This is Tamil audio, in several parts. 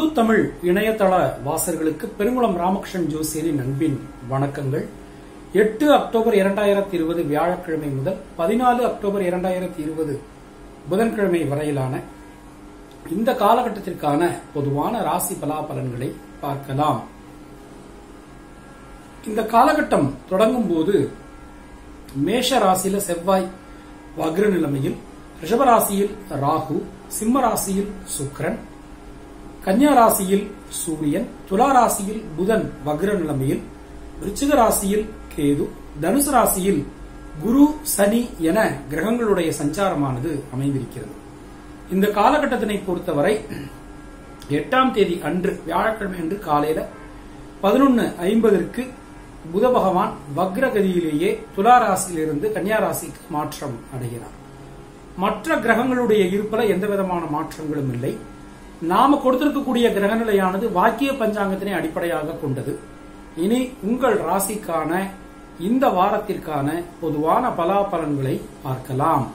புது தமிழ் இணையதள வாசகர்களுக்கு பெருங்குளம் ராமகிருஷ்ணன் ஜோசியரின் அன்பின் வணக்கங்கள் எட்டு அக்டோபர் இரண்டாயிரத்தி இருபது வியாழக்கிழமை முதல் பதினாலு அக்டோபர் இரண்டாயிரத்தி இருபது புதன்கிழமை வரையிலான இந்த காலகட்டத்திற்கான பொதுவான ராசி பலாபலன்களை பார்க்கலாம் இந்த காலகட்டம் தொடங்கும் போது மேஷ ராசியில செவ்வாய் வக்ர நிலைமையில் ரிஷபராசியில் ராகு சிம்ம ராசியில் சுக்கிரன் கன்னியா ராசியில் சூரியன் துலா ராசியில் புதன் வக்ர நிலைமையில் விருச்சிக ராசியில் கேது தனுசு ராசியில் குரு சனி என கிரகங்களுடைய சஞ்சாரமானது அமைந்திருக்கிறது இந்த காலகட்டத்தினை பொறுத்தவரை எட்டாம் தேதி அன்று வியாழக்கிழமை அன்று காலையில பதினொன்னு ஐம்பதற்கு புத பகவான் வக்ரகதியிலேயே துலா ராசியிலிருந்து கன்னியா ராசிக்கு மாற்றம் அடைகிறார் மற்ற கிரகங்களுடைய இருப்பில எந்த விதமான மாற்றங்களும் இல்லை நாம கொடுத்திருக்கக்கூடிய கிரகநிலையானது வாக்கிய பஞ்சாங்கத்தினை அடிப்படையாக கொண்டது இனி உங்கள் ராசிக்கான இந்த வாரத்திற்கான பொதுவான பலாபலன்களை பார்க்கலாம்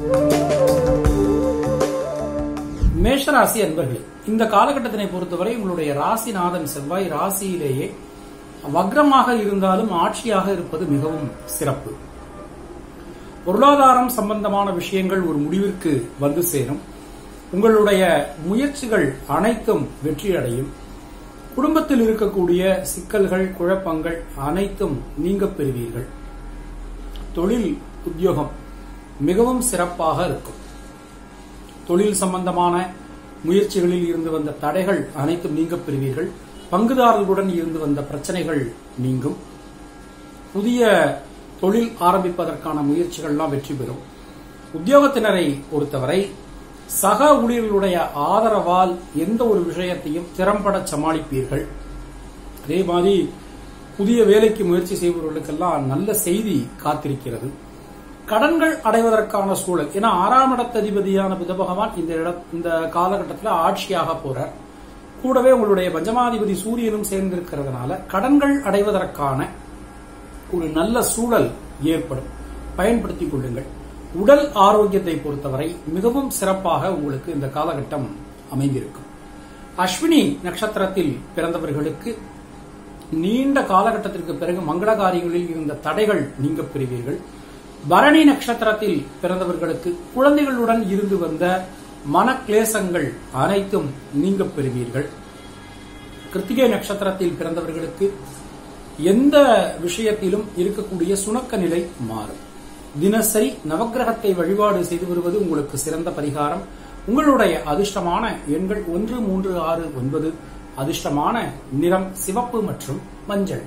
மேஷராசி அன்பர்களே இந்த காலகட்டத்தினை பொறுத்தவரை உங்களுடைய ராசிநாதன் செவ்வாய் ராசியிலேயே வக்ரமாக இருந்தாலும் ஆட்சியாக இருப்பது மிகவும் சிறப்பு பொருளாதாரம் சம்பந்தமான விஷயங்கள் ஒரு முடிவிற்கு வந்து சேரும் உங்களுடைய முயற்சிகள் அனைத்தும் வெற்றியடையும் குடும்பத்தில் இருக்கக்கூடிய சிக்கல்கள் குழப்பங்கள் அனைத்தும் நீங்க பெறுவீர்கள் தொழில் உத்தியோகம் மிகவும் சிறப்பாக இருக்கும் தொழில் சம்பந்தமான முயற்சிகளில் இருந்து வந்த தடைகள் அனைத்தும் நீங்க பெறுவீர்கள் பங்குதாரர்களுடன் இருந்து வந்த பிரச்சனைகள் நீங்கும் புதிய தொழில் ஆரம்பிப்பதற்கான முயற்சிகள்லாம் வெற்றி பெறும் உத்தியோகத்தினரை பொறுத்தவரை சக ஊழியர்களுடைய ஆதரவால் எந்த ஒரு விஷயத்தையும் திறம்பட சமாளிப்பீர்கள் அதே மாதிரி புதிய வேலைக்கு முயற்சி செய்பவர்களுக்கெல்லாம் நல்ல செய்தி காத்திருக்கிறது கடன்கள் அடைவதற்கான சூழல் ஏன்னா ஆறாம் இடத்ததிபதியான புத பகவான் இந்த இட இந்த காலகட்டத்தில் ஆட்சியாக போறார் கூடவே உங்களுடைய பஞ்சமாதிபதி சூரியனும் சேர்ந்திருக்கிறதுனால கடன்கள் அடைவதற்கான ஒரு நல்ல சூழல் ஏற்படும் பயன்படுத்திக் கொள்ளுங்கள் உடல் ஆரோக்கியத்தை பொறுத்தவரை மிகவும் சிறப்பாக உங்களுக்கு இந்த காலகட்டம் அமைந்திருக்கும் அஸ்வினி நட்சத்திரத்தில் பிறந்தவர்களுக்கு நீண்ட காலகட்டத்திற்கு பிறகு மங்கள காரியங்களில் இருந்த தடைகள் நீங்க பெறுவீர்கள் பரணி நட்சத்திரத்தில் பிறந்தவர்களுக்கு குழந்தைகளுடன் இருந்து வந்த மனக்லேசங்கள் அனைத்தும் நீங்க பெறுவீர்கள் கிருத்திகை நட்சத்திரத்தில் பிறந்தவர்களுக்கு எந்த விஷயத்திலும் இருக்கக்கூடிய சுணக்க நிலை மாறும் தினசரி நவக்கிரகத்தை வழிபாடு செய்து வருவது உங்களுக்கு சிறந்த பரிகாரம் உங்களுடைய அதிர்ஷ்டமான எண்கள் ஒன்று மூன்று ஆறு ஒன்பது அதிர்ஷ்டமான நிறம் சிவப்பு மற்றும் மஞ்சள்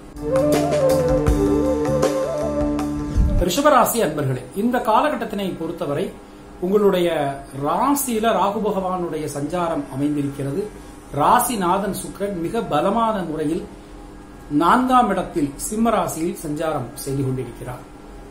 ரிஷபராசி அன்பர்களே இந்த காலகட்டத்தினை பொறுத்தவரை உங்களுடைய ராசியில ராகு பகவானுடைய சஞ்சாரம் அமைந்திருக்கிறது ராசிநாதன் சுக்கரன் மிக பலமான முறையில் நான்காம் இடத்தில் சிம்ம ராசியில் சஞ்சாரம் செய்து கொண்டிருக்கிறார்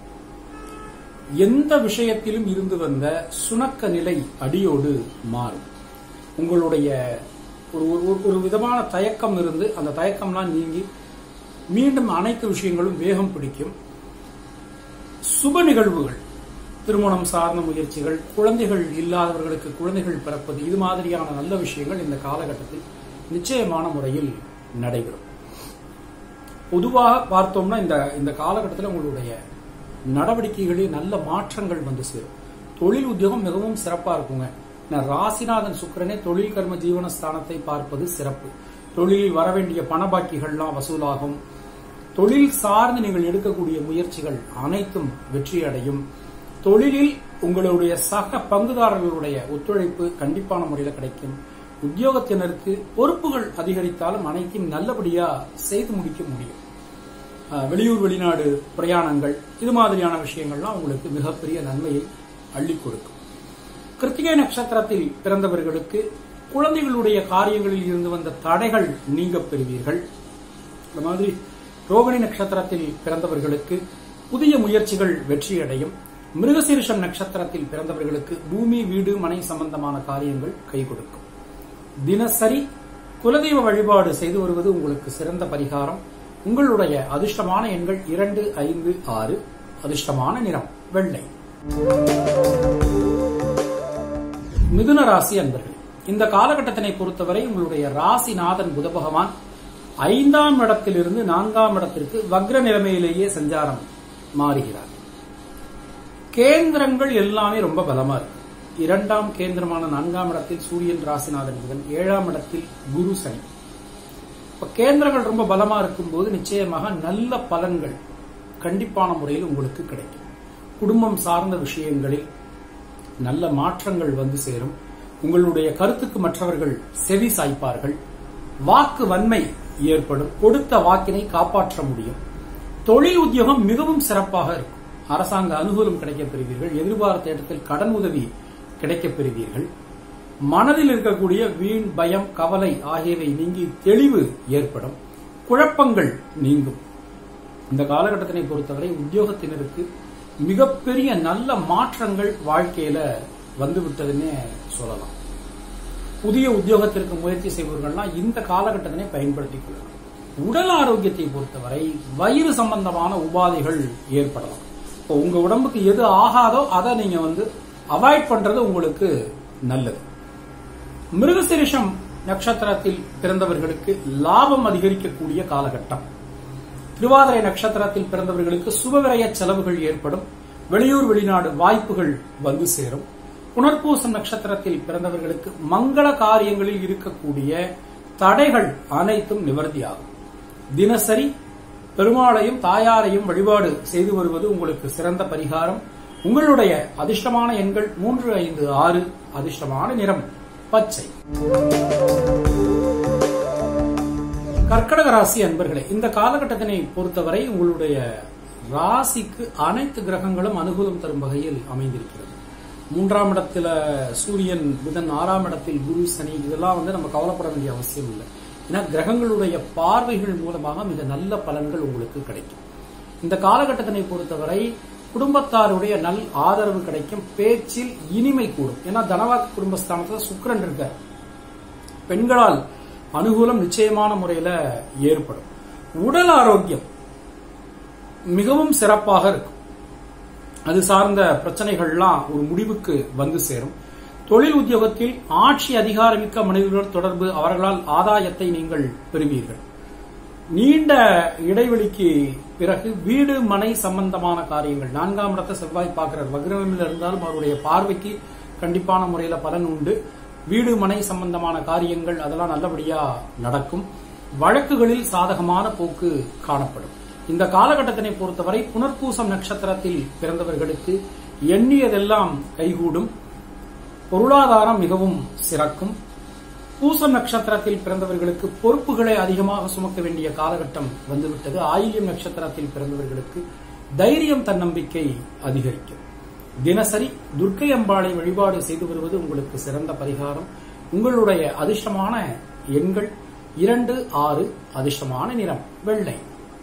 எந்த விஷயத்திலும் இருந்து வந்த சுணக்க நிலை அடியோடு மாறும் உங்களுடைய ஒரு ஒரு விதமான தயக்கம் இருந்து அந்த தயக்கம்லாம் நீங்கி மீண்டும் அனைத்து விஷயங்களும் வேகம் பிடிக்கும் சுப நிகழ்வுகள் திருமணம் சார்ந்த முயற்சிகள் குழந்தைகள் இல்லாதவர்களுக்கு குழந்தைகள் பிறப்பது இது மாதிரியான நல்ல விஷயங்கள் இந்த காலகட்டத்தில் நிச்சயமான முறையில் நடைபெறும் பொதுவாக பார்த்தோம்னா இந்த இந்த காலகட்டத்தில் உங்களுடைய நடவடிக்கைகளில் நல்ல மாற்றங்கள் வந்து சேரும் தொழில் உத்தியோகம் மிகவும் சிறப்பா இருக்குங்க ராசிநாதன் சுக்கரனே தொழில் கர்ம ஜீவனஸ்தானத்தை பார்ப்பது சிறப்பு தொழிலில் வரவேண்டிய பணபாக்கிகள்லாம் வசூலாகும் தொழில் சார்ந்து நீங்கள் எடுக்கக்கூடிய முயற்சிகள் அனைத்தும் வெற்றியடையும் தொழிலில் உங்களுடைய சக பங்குதாரர்களுடைய ஒத்துழைப்பு கண்டிப்பான முறையில் கிடைக்கும் உத்தியோகத்தினருக்கு பொறுப்புகள் அதிகரித்தாலும் அனைத்தையும் நல்லபடியா செய்து முடிக்க முடியும் வெளியூர் வெளிநாடு பிரயாணங்கள் இது மாதிரியான விஷயங்கள்லாம் உங்களுக்கு மிகப்பெரிய நன்மையை அள்ளி கொடுக்கும் கிருத்திகை நட்சத்திரத்தில் பிறந்தவர்களுக்கு குழந்தைகளுடைய காரியங்களில் இருந்து வந்த தடைகள் நீங்க பெறுவீர்கள் இந்த மாதிரி ரோகிணி நட்சத்திரத்தில் பிறந்தவர்களுக்கு புதிய முயற்சிகள் வெற்றியடையும் மிருகசீரிஷம் நட்சத்திரத்தில் பிறந்தவர்களுக்கு பூமி வீடு மனை சம்பந்தமான காரியங்கள் கை கொடுக்கும் தினசரி குலதெய்வ வழிபாடு செய்து வருவது உங்களுக்கு சிறந்த பரிகாரம் உங்களுடைய அதிர்ஷ்டமான எண்கள் இரண்டு ஐந்து ஆறு அதிர்ஷ்டமான நிறம் வெள்ளை மிதுன ராசி அன்பர்கள் இந்த காலகட்டத்தினை பொறுத்தவரை உங்களுடைய ராசிநாதன் புத பகவான் ஐந்தாம் இடத்திலிருந்து நான்காம் இடத்திற்கு வக்ர நிலைமையிலேயே சஞ்சாரம் மாறுகிறார் கேந்திரங்கள் எல்லாமே ரொம்ப பலமா இருக்கு இரண்டாம் கேந்திரமான நான்காம் இடத்தில் சூரியன் ராசிநாதன் புதன் ஏழாம் இடத்தில் குரு சனி இப்ப கேந்திரங்கள் ரொம்ப பலமா இருக்கும்போது நிச்சயமாக நல்ல பலன்கள் கண்டிப்பான முறையில் உங்களுக்கு கிடைக்கும் குடும்பம் சார்ந்த விஷயங்களில் நல்ல மாற்றங்கள் வந்து சேரும் உங்களுடைய கருத்துக்கு மற்றவர்கள் செவி சாய்ப்பார்கள் வாக்கு வன்மை ஏற்படும் கொடுத்த வாக்கினை காப்பாற்ற முடியும் தொழில் உத்தியோகம் மிகவும் சிறப்பாக இருக்கும் அரசாங்க அனுகூலம் கிடைக்கப் பெறுவீர்கள் எதிர்பார்த்த இடத்தில் கடன் உதவி கிடைக்கப் பெறுவீர்கள் மனதில் இருக்கக்கூடிய வீண் பயம் கவலை ஆகியவை நீங்கி தெளிவு ஏற்படும் குழப்பங்கள் நீங்கும் இந்த காலகட்டத்தினை பொறுத்தவரை உத்தியோகத்தினருக்கு மிகப்பெரிய நல்ல மாற்றங்கள் வாழ்க்கையில வந்துவிட்டதுன்னே சொல்லலாம் புதிய உத்தியோகத்திற்கு முயற்சி செய்பவர்கள்லாம் இந்த காலகட்டத்தினை பயன்படுத்திக் கொள்ளலாம் உடல் ஆரோக்கியத்தை பொறுத்தவரை வயிறு சம்பந்தமான உபாதைகள் ஏற்படலாம் இப்போ உங்க உடம்புக்கு எது ஆகாதோ அதை நீங்க வந்து அவாய்ட் பண்றது உங்களுக்கு நல்லது மிருகசிரிஷம் நட்சத்திரத்தில் பிறந்தவர்களுக்கு லாபம் அதிகரிக்கக்கூடிய காலகட்டம் திருவாதிரை நட்சத்திரத்தில் பிறந்தவர்களுக்கு சுபவிரய செலவுகள் ஏற்படும் வெளியூர் வெளிநாடு வாய்ப்புகள் வந்து சேரும் புனர்பூசம் நட்சத்திரத்தில் பிறந்தவர்களுக்கு மங்கள காரியங்களில் இருக்கக்கூடிய தடைகள் அனைத்தும் நிவர்த்தியாகும் தினசரி பெருமாளையும் தாயாரையும் வழிபாடு செய்து வருவது உங்களுக்கு சிறந்த பரிகாரம் உங்களுடைய அதிர்ஷ்டமான எண்கள் மூன்று ஐந்து ஆறு அதிர்ஷ்டமான நிறம் பச்சை கர்க்கடக ராசி அன்பர்களே இந்த காலகட்டத்தினை பொறுத்தவரை உங்களுடைய ராசிக்கு அனைத்து கிரகங்களும் அனுகூலம் தரும் வகையில் அமைந்திருக்கிறது மூன்றாம் இடத்துல சூரியன் புதன் ஆறாம் இடத்தில் குரு சனி இதெல்லாம் வந்து நம்ம கவலைப்பட வேண்டிய அவசியம் இல்லை ஏன்னா கிரகங்களுடைய பார்வைகள் மூலமாக மிக நல்ல பலன்கள் உங்களுக்கு கிடைக்கும் இந்த காலகட்டத்தினை பொறுத்தவரை குடும்பத்தாருடைய நல் ஆதரவு கிடைக்கும் பேச்சில் இனிமை கூடும் ஏன்னா தனவாக்கு குடும்பஸ்தானத்துல சுக்கிரன் இருக்கார் பெண்களால் அனுகூலம் நிச்சயமான முறையில ஏற்படும் உடல் ஆரோக்கியம் மிகவும் சிறப்பாக இருக்கும் அது சார்ந்த பிரச்சனைகள்லாம் ஒரு முடிவுக்கு வந்து சேரும் தொழில் உத்தியோகத்தில் ஆட்சி அதிகாரமிக்க மனிதர்கள் தொடர்பு அவர்களால் ஆதாயத்தை நீங்கள் பெறுவீர்கள் நீண்ட இடைவெளிக்கு பிறகு வீடு மனை சம்பந்தமான காரியங்கள் நான்காம் இடத்தை செவ்வாய் பார்க்கிறார் வக்ரமில் இருந்தாலும் அவருடைய பார்வைக்கு கண்டிப்பான முறையில பலன் உண்டு வீடு மனை சம்பந்தமான காரியங்கள் அதெல்லாம் நல்லபடியா நடக்கும் வழக்குகளில் சாதகமான போக்கு காணப்படும் இந்த காலகட்டத்தினை பொறுத்தவரை புனர்பூசம் நட்சத்திரத்தில் பிறந்தவர்களுக்கு எண்ணியதெல்லாம் கைகூடும் பொருளாதாரம் மிகவும் சிறக்கும் பூசம் நட்சத்திரத்தில் பிறந்தவர்களுக்கு பொறுப்புகளை அதிகமாக சுமக்க வேண்டிய காலகட்டம் வந்துவிட்டது ஆயில்யம் நட்சத்திரத்தில் பிறந்தவர்களுக்கு தைரியம் தன்னம்பிக்கை அதிகரிக்கும் தினசரி துர்க்கை அம்பாளை வழிபாடு செய்து வருவது உங்களுக்கு சிறந்த பரிகாரம் உங்களுடைய அதிர்ஷ்டமான எண்கள் இரண்டு ஆறு அதிர்ஷ்டமான நிறம் வெள்ளை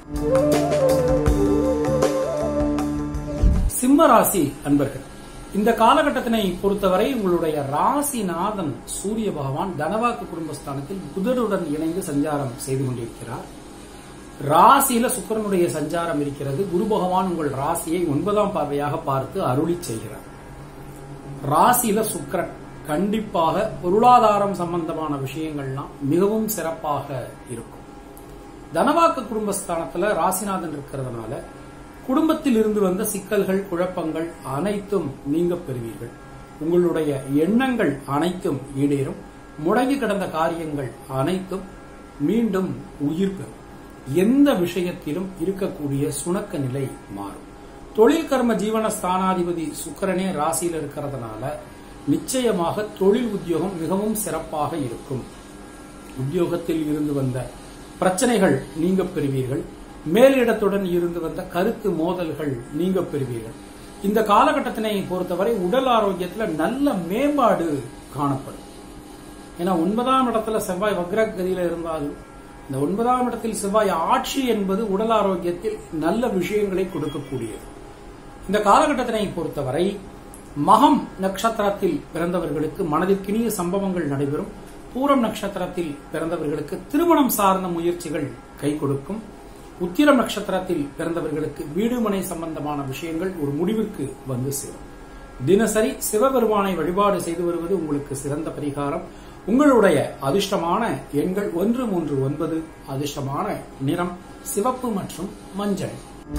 சிம்ம ராசி அன்பர்கள் இந்த காலகட்டத்தினை பொறுத்தவரை உங்களுடைய ராசிநாதன் சூரிய பகவான் தனவாக்கு குடும்பஸ்தானத்தில் புதருடன் இணைந்து சஞ்சாரம் செய்து கொண்டிருக்கிறார் ராசியில சுக்கரனுடைய சஞ்சாரம் இருக்கிறது குரு பகவான் உங்கள் ராசியை ஒன்பதாம் பார்வையாக பார்த்து அருளி செய்கிறார் ராசியில சுக்கரன் கண்டிப்பாக பொருளாதாரம் சம்பந்தமான விஷயங்கள்லாம் மிகவும் சிறப்பாக இருக்கும் தனவாக்கு குடும்பஸ்தானத்துல ராசிநாதன் இருக்கிறதுனால குடும்பத்தில் இருந்து வந்த சிக்கல்கள் குழப்பங்கள் அனைத்தும் நீங்க பெறுவீர்கள் உங்களுடைய எண்ணங்கள் அனைத்தும் ஈடேறும் முடங்கி கிடந்த காரியங்கள் அனைத்தும் மீண்டும் உயிர் பெறும் எந்த விஷயத்திலும் இருக்கக்கூடிய சுணக்க நிலை மாறும் தொழில் கர்ம ஜீவன ஸ்தானாதிபதி சுக்கரனே ராசியில் இருக்கிறதுனால நிச்சயமாக தொழில் உத்தியோகம் மிகவும் சிறப்பாக இருக்கும் உத்தியோகத்தில் இருந்து வந்த பிரச்சனைகள் நீங்க பெறுவீர்கள் மேலிடத்துடன் இருந்து வந்த கருத்து மோதல்கள் நீங்க பெறுவீர்கள் இந்த காலகட்டத்தினை பொறுத்தவரை உடல் ஆரோக்கியத்துல நல்ல மேம்பாடு காணப்படும் ஏன்னா ஒன்பதாம் இடத்துல செவ்வாய் வக்ரகதியில இருந்தாலும் இந்த ஒன்பதாம் இடத்தில் செவ்வாய் ஆட்சி என்பது உடல் ஆரோக்கியத்தில் நல்ல விஷயங்களை கொடுக்கக்கூடியது இந்த காலகட்டத்தினை பொறுத்தவரை மகம் நட்சத்திரத்தில் பிறந்தவர்களுக்கு மனதிற்கினிய சம்பவங்கள் நடைபெறும் பூரம் நட்சத்திரத்தில் பிறந்தவர்களுக்கு திருமணம் சார்ந்த முயற்சிகள் கை கொடுக்கும் உத்திரம் நட்சத்திரத்தில் பிறந்தவர்களுக்கு வீடுமனை சம்பந்தமான விஷயங்கள் ஒரு முடிவிற்கு வந்து சேரும் தினசரி சிவபெருமானை வழிபாடு செய்து வருவது உங்களுக்கு சிறந்த பரிகாரம் உங்களுடைய அதிர்ஷ்டமான எண்கள் ஒன்று மூன்று ஒன்பது அதிர்ஷ்டமான நிறம் சிவப்பு மற்றும் மஞ்சள்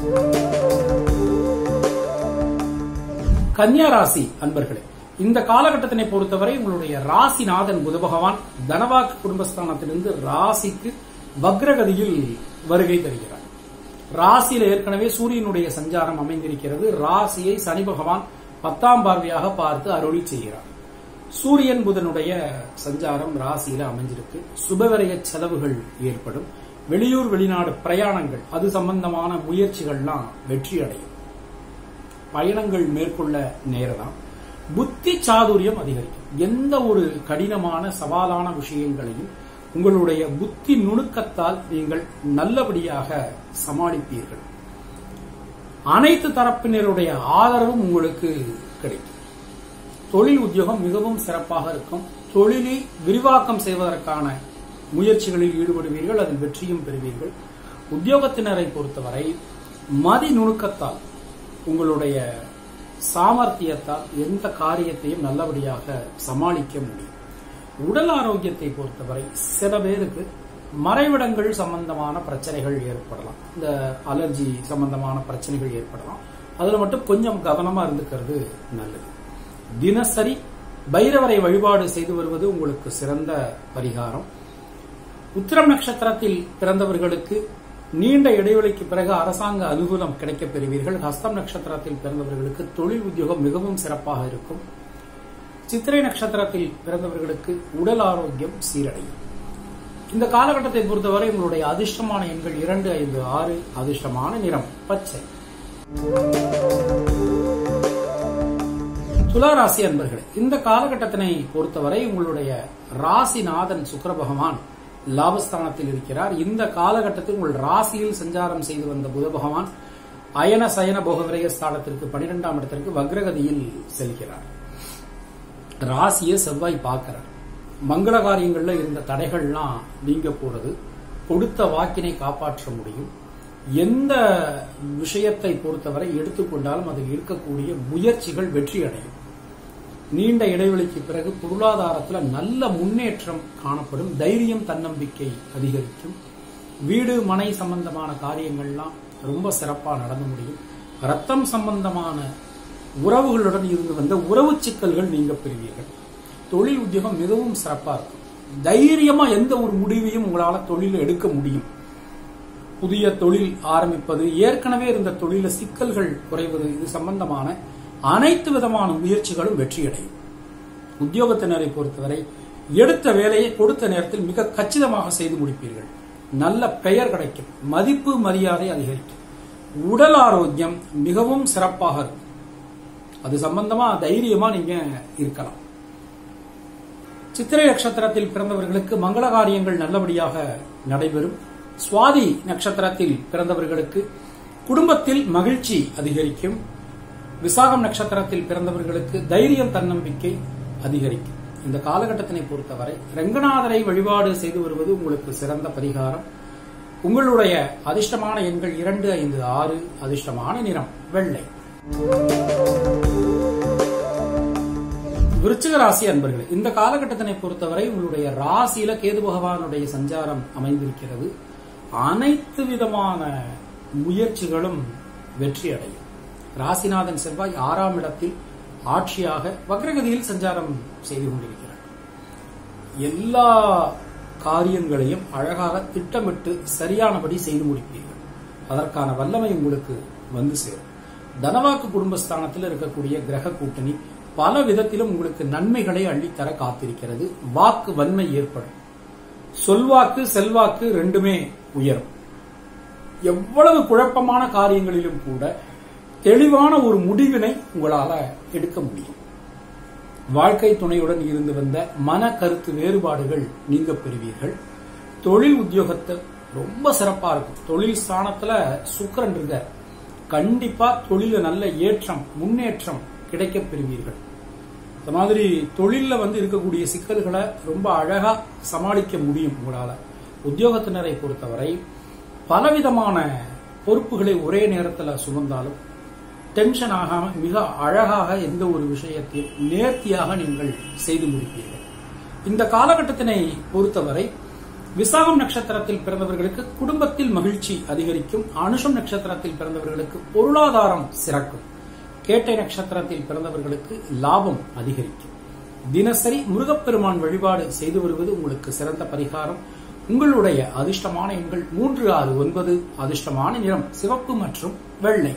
கன்னியா ராசி அன்பர்களே இந்த காலகட்டத்தினை பொறுத்தவரை உங்களுடைய ராசிநாதன் புத பகவான் தனவாக்கு குடும்பஸ்தானத்திலிருந்து ராசிக்கு வக்ரகதியில் வருகை தருகிறார் ராசியில ஏற்கனவே சூரியனுடைய சஞ்சாரம் அமைந்திருக்கிறது ராசியை சனி பகவான் பத்தாம் பார்வையாக பார்த்து அருளி செய்கிறார் சூரியன் புதனுடைய சஞ்சாரம் ராசியில அமைஞ்சிருக்கு சுபவிரய செலவுகள் ஏற்படும் வெளியூர் வெளிநாடு பிரயாணங்கள் அது சம்பந்தமான முயற்சிகள்லாம் வெற்றி அடையும் பயணங்கள் மேற்கொள்ள நேரலாம் புத்தி சாதுரியம் அதிகரிக்கும் எந்த ஒரு கடினமான சவாலான விஷயங்களையும் உங்களுடைய புத்தி நுணுக்கத்தால் நீங்கள் நல்லபடியாக சமாளிப்பீர்கள் அனைத்து தரப்பினருடைய ஆதரவும் உங்களுக்கு கிடைக்கும் தொழில் உத்தியோகம் மிகவும் சிறப்பாக இருக்கும் தொழிலை விரிவாக்கம் செய்வதற்கான முயற்சிகளில் ஈடுபடுவீர்கள் அதில் வெற்றியும் பெறுவீர்கள் உத்தியோகத்தினரை பொறுத்தவரை மதி நுணுக்கத்தால் உங்களுடைய சாமர்த்தியத்தால் எந்த காரியத்தையும் நல்லபடியாக சமாளிக்க முடியும் உடல் ஆரோக்கியத்தை பொறுத்தவரை சில பேருக்கு மறைவிடங்கள் சம்பந்தமான பிரச்சனைகள் ஏற்படலாம் இந்த அலர்ஜி சம்பந்தமான பிரச்சனைகள் ஏற்படலாம் அதுல மட்டும் கொஞ்சம் கவனமா இருந்துக்கிறது நல்லது தினசரி பைரவரை வழிபாடு செய்து வருவது உங்களுக்கு சிறந்த பரிகாரம் உத்திரம் நட்சத்திரத்தில் பிறந்தவர்களுக்கு நீண்ட இடைவெளிக்கு பிறகு அரசாங்க அனுகூலம் கிடைக்கப் பெறுவீர்கள் ஹஸ்தம் நட்சத்திரத்தில் பிறந்தவர்களுக்கு தொழில் உத்தியோகம் மிகவும் சிறப்பாக இருக்கும் சித்திரை நட்சத்திரத்தில் பிறந்தவர்களுக்கு உடல் ஆரோக்கியம் சீரடையும் இந்த காலகட்டத்தை பொறுத்தவரை உங்களுடைய அதிர்ஷ்டமான எண்கள் இரண்டு ஐந்து ஆறு அதிர்ஷ்டமான நிறம் பச்சை துளாராசி அன்பர்களே இந்த காலகட்டத்தினை பொறுத்தவரை உங்களுடைய ராசிநாதன் சுக்கர பகவான் லாபஸ்தானத்தில் இருக்கிறார் இந்த காலகட்டத்தில் உங்கள் ராசியில் சஞ்சாரம் செய்து வந்த புத பகவான் அயன சயன போகவிரய ஸ்தானத்திற்கு பனிரெண்டாம் இடத்திற்கு வக்ரகதியில் செல்கிறார் ராசியை செவ்வாய் பார்க்கிறார் மங்கள காரியங்கள்ல இருந்த தடைகள்லாம் நீங்க போறது கொடுத்த வாக்கினை காப்பாற்ற முடியும் எந்த விஷயத்தை பொறுத்தவரை எடுத்துக்கொண்டாலும் அதில் இருக்கக்கூடிய முயற்சிகள் வெற்றி அடையும் நீண்ட இடைவெளிக்கு பிறகு பொருளாதாரத்தில் நல்ல முன்னேற்றம் காணப்படும் தைரியம் தன்னம்பிக்கை அதிகரிக்கும் வீடு மனை சம்பந்தமான காரியங்கள்லாம் ரொம்ப சிறப்பாக நடந்து முடியும் ரத்தம் சம்பந்தமான உறவுகளுடன் இருந்து வந்த உறவு சிக்கல்கள் நீங்க பெறுவீர்கள் தொழில் உத்தியோகம் மிகவும் சிறப்பா இருக்கும் தைரியமா எந்த ஒரு முடிவையும் உங்களால தொழில் எடுக்க முடியும் புதிய தொழில் ஆரம்பிப்பது ஏற்கனவே இருந்த தொழில சிக்கல்கள் குறைவது இது சம்பந்தமான அனைத்து விதமான முயற்சிகளும் வெற்றியடையும் உத்தியோகத்தினரை பொறுத்தவரை எடுத்த வேலையை கொடுத்த நேரத்தில் மிக கச்சிதமாக செய்து முடிப்பீர்கள் நல்ல பெயர் கிடைக்கும் மதிப்பு மரியாதை அதிகரிக்கும் உடல் ஆரோக்கியம் மிகவும் சிறப்பாக இருக்கும் அது சம்பந்தமா தைரியமா நீங்க இருக்கலாம் சித்திரை நட்சத்திரத்தில் பிறந்தவர்களுக்கு மங்கள காரியங்கள் நல்லபடியாக நடைபெறும் சுவாதி நட்சத்திரத்தில் பிறந்தவர்களுக்கு குடும்பத்தில் மகிழ்ச்சி அதிகரிக்கும் விசாகம் நட்சத்திரத்தில் பிறந்தவர்களுக்கு தைரியம் தன்னம்பிக்கை அதிகரிக்கும் இந்த காலகட்டத்தினை பொறுத்தவரை ரெங்கநாதரை வழிபாடு செய்து வருவது உங்களுக்கு சிறந்த பரிகாரம் உங்களுடைய அதிர்ஷ்டமான எண்கள் இரண்டு ஐந்து ஆறு அதிர்ஷ்டமான நிறம் வெள்ளை விருச்சிக ராசி அன்பர்களே இந்த காலகட்டத்தினை பொறுத்தவரை உங்களுடைய ராசியில கேது பகவானுடைய சஞ்சாரம் அமைந்திருக்கிறது அனைத்து விதமான முயற்சிகளும் வெற்றி அடையும் ராசிநாதன் செவ்வாய் ஆறாம் இடத்தில் ஆட்சியாக வக்ரகதியில் சஞ்சாரம் செய்து கொண்டிருக்கிறார் எல்லா காரியங்களையும் அழகாக திட்டமிட்டு சரியானபடி செய்து முடிப்பீர்கள் அதற்கான வல்லமை உங்களுக்கு வந்து சேரும் தனவாக்கு குடும்பஸ்தானத்தில் இருக்கக்கூடிய கிரக கூட்டணி பல விதத்திலும் உங்களுக்கு நன்மைகளை அள்ளித்தர காத்திருக்கிறது வாக்கு வன்மை ஏற்படும் சொல்வாக்கு செல்வாக்கு ரெண்டுமே உயரும் எவ்வளவு குழப்பமான காரியங்களிலும் கூட தெளிவான ஒரு முடிவினை உங்களால எடுக்க முடியும் வாழ்க்கை துணையுடன் இருந்து வந்த மன கருத்து வேறுபாடுகள் நீங்க பெறுவீர்கள் தொழில் உத்தியோகத்தை ரொம்ப சிறப்பா இருக்கும் தொழில் ஸ்தானத்துல சுக்கரன் இருக்கார் கண்டிப்பா தொழில நல்ல ஏற்றம் முன்னேற்றம் கிடைக்க பெறுவீர்கள் இந்த மாதிரி தொழில்ல வந்து இருக்கக்கூடிய சிக்கல்களை ரொம்ப அழகா சமாளிக்க முடியும் உங்களால உத்தியோகத்தினரை பொறுத்தவரை பலவிதமான பொறுப்புகளை ஒரே நேரத்தில் சுமந்தாலும் டென்ஷன் ஆகாம மிக அழகாக எந்த ஒரு விஷயத்தையும் நேர்த்தியாக நீங்கள் செய்து முடிப்பீர்கள் இந்த காலகட்டத்தினை பொறுத்தவரை விசாகம் நட்சத்திரத்தில் பிறந்தவர்களுக்கு குடும்பத்தில் மகிழ்ச்சி அதிகரிக்கும் அனுஷம் நட்சத்திரத்தில் பிறந்தவர்களுக்கு பொருளாதாரம் சிறக்கும் கேட்டை நட்சத்திரத்தில் பிறந்தவர்களுக்கு லாபம் அதிகரிக்கும் தினசரி முருகப்பெருமான் வழிபாடு செய்து வருவது உங்களுக்கு சிறந்த பரிகாரம் உங்களுடைய அதிர்ஷ்டமான எண்கள் மூன்று ஆறு ஒன்பது அதிர்ஷ்டமான நிறம் சிவப்பு மற்றும் வெள்ளை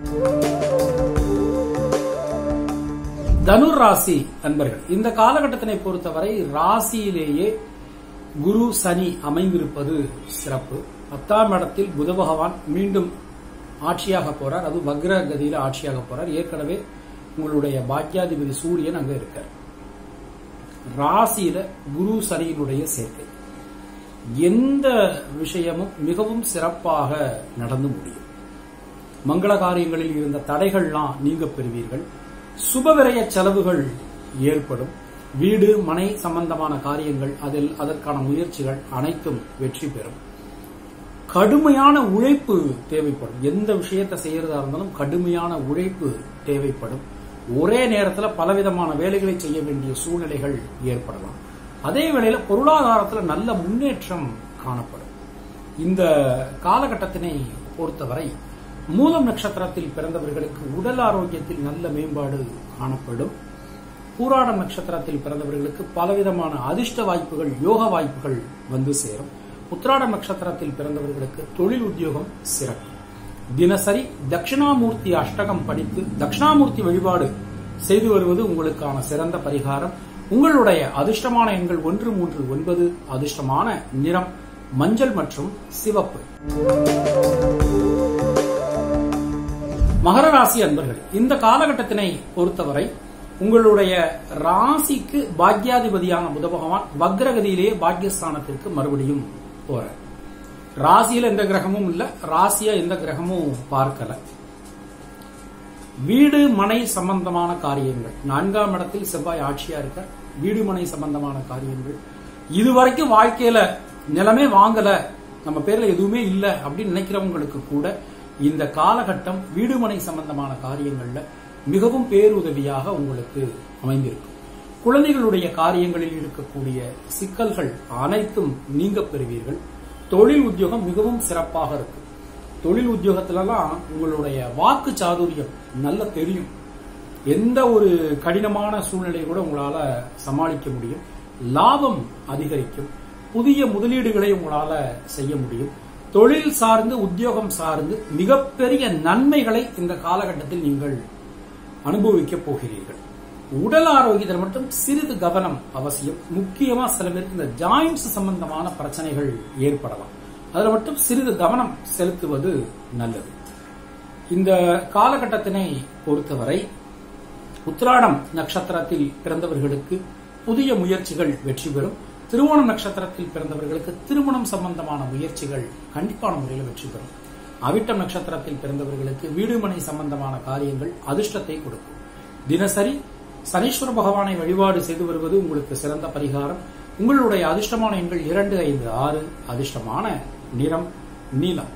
தனுர் ராசி அன்பர்கள் இந்த காலகட்டத்தினை பொறுத்தவரை ராசியிலேயே குரு சனி அமைந்திருப்பது சிறப்பு பத்தாம் இடத்தில் புத பகவான் மீண்டும் ஆட்சியாக போறார் அது வக்ர கதியில ஆட்சியாக போறார் ஏற்கனவே உங்களுடைய பாக்யாதிபதி சூரியன் அங்க இருக்கார் ராசியில குரு சனியினுடைய சேர்க்கை எந்த விஷயமும் மிகவும் சிறப்பாக நடந்து முடியும் மங்கள காரியங்களில் இருந்த தடைகள்லாம் நீங்க பெறுவீர்கள் சுபவிரய செலவுகள் ஏற்படும் வீடு மனை சம்பந்தமான காரியங்கள் அதில் அதற்கான முயற்சிகள் அனைத்தும் வெற்றி பெறும் கடுமையான உழைப்பு தேவைப்படும் எந்த விஷயத்தை செய்யறதா இருந்தாலும் கடுமையான உழைப்பு தேவைப்படும் ஒரே நேரத்தில் பலவிதமான வேலைகளை செய்ய வேண்டிய சூழ்நிலைகள் ஏற்படலாம் அதே வேளையில பொருளாதாரத்தில் நல்ல முன்னேற்றம் காணப்படும் இந்த காலகட்டத்தினை பொறுத்தவரை மூலம் நட்சத்திரத்தில் பிறந்தவர்களுக்கு உடல் ஆரோக்கியத்தில் நல்ல மேம்பாடு காணப்படும் பூராடம் நட்சத்திரத்தில் பிறந்தவர்களுக்கு பலவிதமான அதிர்ஷ்ட வாய்ப்புகள் யோக வாய்ப்புகள் வந்து சேரும் உத்திராடம் நட்சத்திரத்தில் பிறந்தவர்களுக்கு தொழில் உத்தியோகம் சிறக்கும் தினசரி தட்சிணாமூர்த்தி அஷ்டகம் படித்து தட்சிணாமூர்த்தி வழிபாடு செய்து வருவது உங்களுக்கான சிறந்த பரிகாரம் உங்களுடைய அதிர்ஷ்டமான எண்கள் ஒன்று மூன்று ஒன்பது அதிர்ஷ்டமான நிறம் மஞ்சள் மற்றும் சிவப்பு மகர ராசி அன்பர்கள் இந்த காலகட்டத்தினை பொறுத்தவரை உங்களுடைய ராசிக்கு பாக்யாதிபதியான புத பகவான் வக்ரகதியிலேயே பாக்யஸ்தானத்திற்கு மறுபடியும் போற ராசியில எந்த கிரகமும் இல்ல ராசியா எந்த கிரகமும் பார்க்கல வீடு மனை சம்பந்தமான காரியங்கள் நான்காம் இடத்தில் செவ்வாய் ஆட்சியா இருக்க வீடு மனை சம்பந்தமான காரியங்கள் இதுவரைக்கும் வாழ்க்கையில நிலமே வாங்கல நம்ம பேர்ல எதுவுமே இல்ல அப்படின்னு நினைக்கிறவங்களுக்கு கூட இந்த காலகட்டம் வீடுமனை சம்பந்தமான காரியங்கள்ல மிகவும் பேருதவியாக உங்களுக்கு அமைந்திருக்கும் குழந்தைகளுடைய காரியங்களில் இருக்கக்கூடிய சிக்கல்கள் அனைத்தும் நீங்க பெறுவீர்கள் தொழில் உத்தியோகம் மிகவும் சிறப்பாக இருக்கும் தொழில் உத்தியோகத்திலலாம் உங்களுடைய வாக்கு சாதுரியம் நல்ல தெரியும் எந்த ஒரு கடினமான சூழ்நிலையை கூட உங்களால சமாளிக்க முடியும் லாபம் அதிகரிக்கும் புதிய முதலீடுகளை உங்களால செய்ய முடியும் தொழில் சார்ந்து உத்தியோகம் சார்ந்து மிகப்பெரிய நன்மைகளை இந்த காலகட்டத்தில் நீங்கள் அனுபவிக்க போகிறீர்கள் உடல் ஆரோக்கியத்தில் மட்டும் சிறிது கவனம் அவசியம் முக்கியமா சில பேருக்கு இந்த ஜாயின்ஸ் சம்பந்தமான பிரச்சனைகள் ஏற்படலாம் அதுல மட்டும் சிறிது கவனம் செலுத்துவது நல்லது இந்த காலகட்டத்தினை பொறுத்தவரை உத்திராடம் நட்சத்திரத்தில் பிறந்தவர்களுக்கு புதிய முயற்சிகள் வெற்றி பெறும் திருவோணம் நட்சத்திரத்தில் பிறந்தவர்களுக்கு திருமணம் சம்பந்தமான முயற்சிகள் கண்டிப்பான முறையில் வெற்றி பெறும் அவிட்டம் நட்சத்திரத்தில் பிறந்தவர்களுக்கு வீடுமனை சம்பந்தமான காரியங்கள் அதிர்ஷ்டத்தை கொடுக்கும் தினசரி சனீஸ்வர பகவானை வழிபாடு செய்து வருவது உங்களுக்கு சிறந்த பரிகாரம் உங்களுடைய அதிர்ஷ்டமான எண்கள் இரண்டு ஐந்து ஆறு அதிர்ஷ்டமான நிறம் நீலம்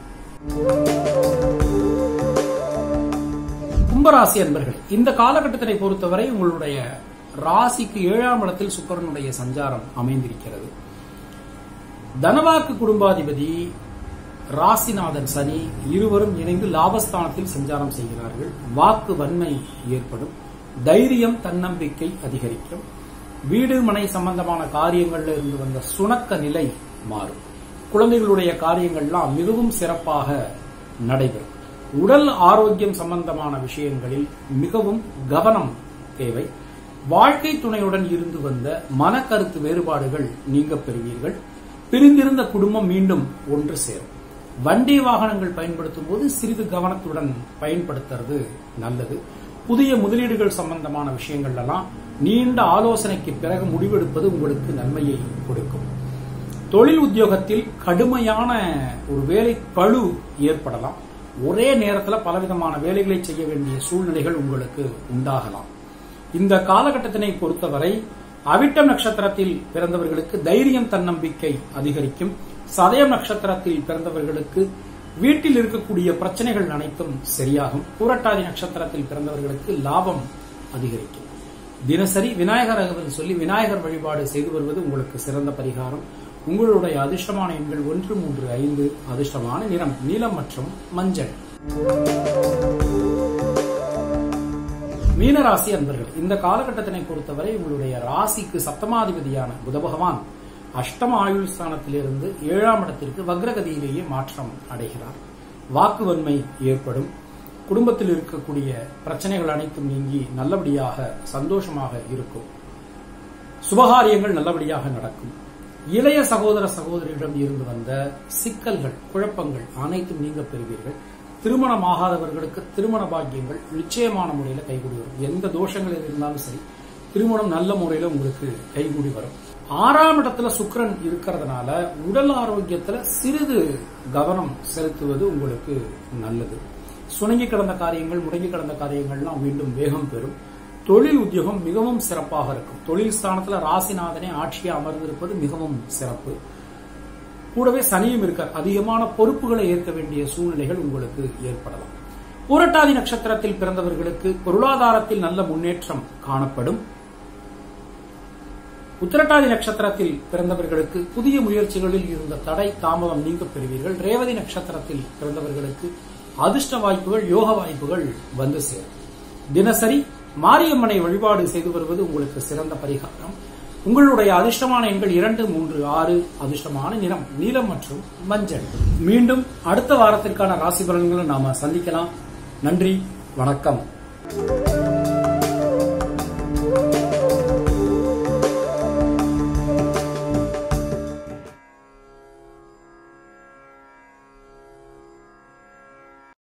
கும்பராசி அன்பர்கள் இந்த காலகட்டத்தினை பொறுத்தவரை உங்களுடைய ராசிக்கு ஏழாம் இடத்தில் சுக்கரனுடைய சஞ்சாரம் அமைந்திருக்கிறது தனவாக்கு குடும்பாதிபதி ராசிநாதன் சனி இருவரும் இணைந்து லாபஸ்தானத்தில் சஞ்சாரம் செய்கிறார்கள் வாக்கு வன்மை ஏற்படும் தைரியம் தன்னம்பிக்கை அதிகரிக்கும் வீடு மனை சம்பந்தமான காரியங்கள்ல இருந்து வந்த சுணக்க நிலை மாறும் குழந்தைகளுடைய காரியங்கள்லாம் மிகவும் சிறப்பாக நடைபெறும் உடல் ஆரோக்கியம் சம்பந்தமான விஷயங்களில் மிகவும் கவனம் தேவை வாழ்க்கை துணையுடன் இருந்து வந்த மனக்கருத்து வேறுபாடுகள் நீங்க பெறுவீர்கள் பிரிந்திருந்த குடும்பம் மீண்டும் ஒன்று சேரும் வண்டி வாகனங்கள் பயன்படுத்தும் போது சிறிது கவனத்துடன் பயன்படுத்துறது நல்லது புதிய முதலீடுகள் சம்பந்தமான விஷயங்கள் எல்லாம் நீண்ட ஆலோசனைக்கு பிறகு முடிவெடுப்பது உங்களுக்கு நன்மையை கொடுக்கும் தொழில் உத்தியோகத்தில் கடுமையான ஒரு வேலை பழு ஏற்படலாம் ஒரே நேரத்தில் பலவிதமான வேலைகளை செய்ய வேண்டிய சூழ்நிலைகள் உங்களுக்கு உண்டாகலாம் இந்த காலகட்டத்தினை பொறுத்தவரை அவிட்டம் நட்சத்திரத்தில் பிறந்தவர்களுக்கு தைரியம் தன்னம்பிக்கை அதிகரிக்கும் சதயம் நட்சத்திரத்தில் பிறந்தவர்களுக்கு வீட்டில் இருக்கக்கூடிய பிரச்சனைகள் அனைத்தும் சரியாகும் பூரட்டாதி நட்சத்திரத்தில் பிறந்தவர்களுக்கு லாபம் அதிகரிக்கும் தினசரி விநாயகர் அகவல் சொல்லி விநாயகர் வழிபாடு செய்து வருவது உங்களுக்கு சிறந்த பரிகாரம் உங்களுடைய அதிர்ஷ்டமான எண்கள் ஒன்று மூன்று ஐந்து அதிர்ஷ்டமான நிறம் நீலம் மற்றும் மஞ்சள் மீனராசி அன்பர்கள் இந்த காலகட்டத்தினை பொறுத்தவரை உங்களுடைய ராசிக்கு சப்தமாதிபதியான புத பகவான் அஷ்டம ஆயுள் ஸ்தானத்திலிருந்து ஏழாம் இடத்திற்கு வக்ரகதியிலேயே மாற்றம் அடைகிறார் வாக்குவன்மை ஏற்படும் குடும்பத்தில் இருக்கக்கூடிய பிரச்சனைகள் அனைத்தும் நீங்கி நல்லபடியாக சந்தோஷமாக இருக்கும் சுபகாரியங்கள் நல்லபடியாக நடக்கும் இளைய சகோதர சகோதரியிடம் இருந்து வந்த சிக்கல்கள் குழப்பங்கள் அனைத்தும் நீங்க பெறுவீர்கள் திருமணமாகாதவர்களுக்கு திருமண பாக்கியங்கள் நிச்சயமான முறையில் கைகூடி வரும் எந்த தோஷங்கள் இருந்தாலும் சரி திருமணம் நல்ல முறையில் உங்களுக்கு கைகூடி வரும் ஆறாம் இடத்துல சுக்கிரன் இருக்கிறதுனால உடல் ஆரோக்கியத்துல சிறிது கவனம் செலுத்துவது உங்களுக்கு நல்லது சுணங்கி கிடந்த காரியங்கள் முடங்கி கிடந்த காரியங்கள்லாம் மீண்டும் வேகம் பெறும் தொழில் உத்தியோகம் மிகவும் சிறப்பாக இருக்கும் தொழில் ஸ்தானத்துல ராசிநாதனே ஆட்சியை அமர்ந்திருப்பது மிகவும் சிறப்பு கூடவே சனியும் இருக்கார் அதிகமான பொறுப்புகளை ஏற்க வேண்டிய சூழ்நிலைகள் உங்களுக்கு ஏற்படலாம் பூரட்டாதி நட்சத்திரத்தில் பிறந்தவர்களுக்கு பொருளாதாரத்தில் நல்ல முன்னேற்றம் காணப்படும் உத்திரட்டாதி நட்சத்திரத்தில் பிறந்தவர்களுக்கு புதிய முயற்சிகளில் இருந்த தடை தாமதம் நீங்க பெறுவீர்கள் ரேவதி நட்சத்திரத்தில் பிறந்தவர்களுக்கு அதிர்ஷ்ட வாய்ப்புகள் யோக வாய்ப்புகள் வந்து சேரும் தினசரி மாரியம்மனை வழிபாடு செய்து வருவது உங்களுக்கு சிறந்த பரிகாரம் உங்களுடைய அதிர்ஷ்டமான எண்கள் இரண்டு மூன்று ஆறு அதிர்ஷ்டமான நிறம் நீலம் மற்றும் மஞ்சள் மீண்டும் அடுத்த வாரத்திற்கான ராசி பலன்களை நாம சந்திக்கலாம் நன்றி வணக்கம்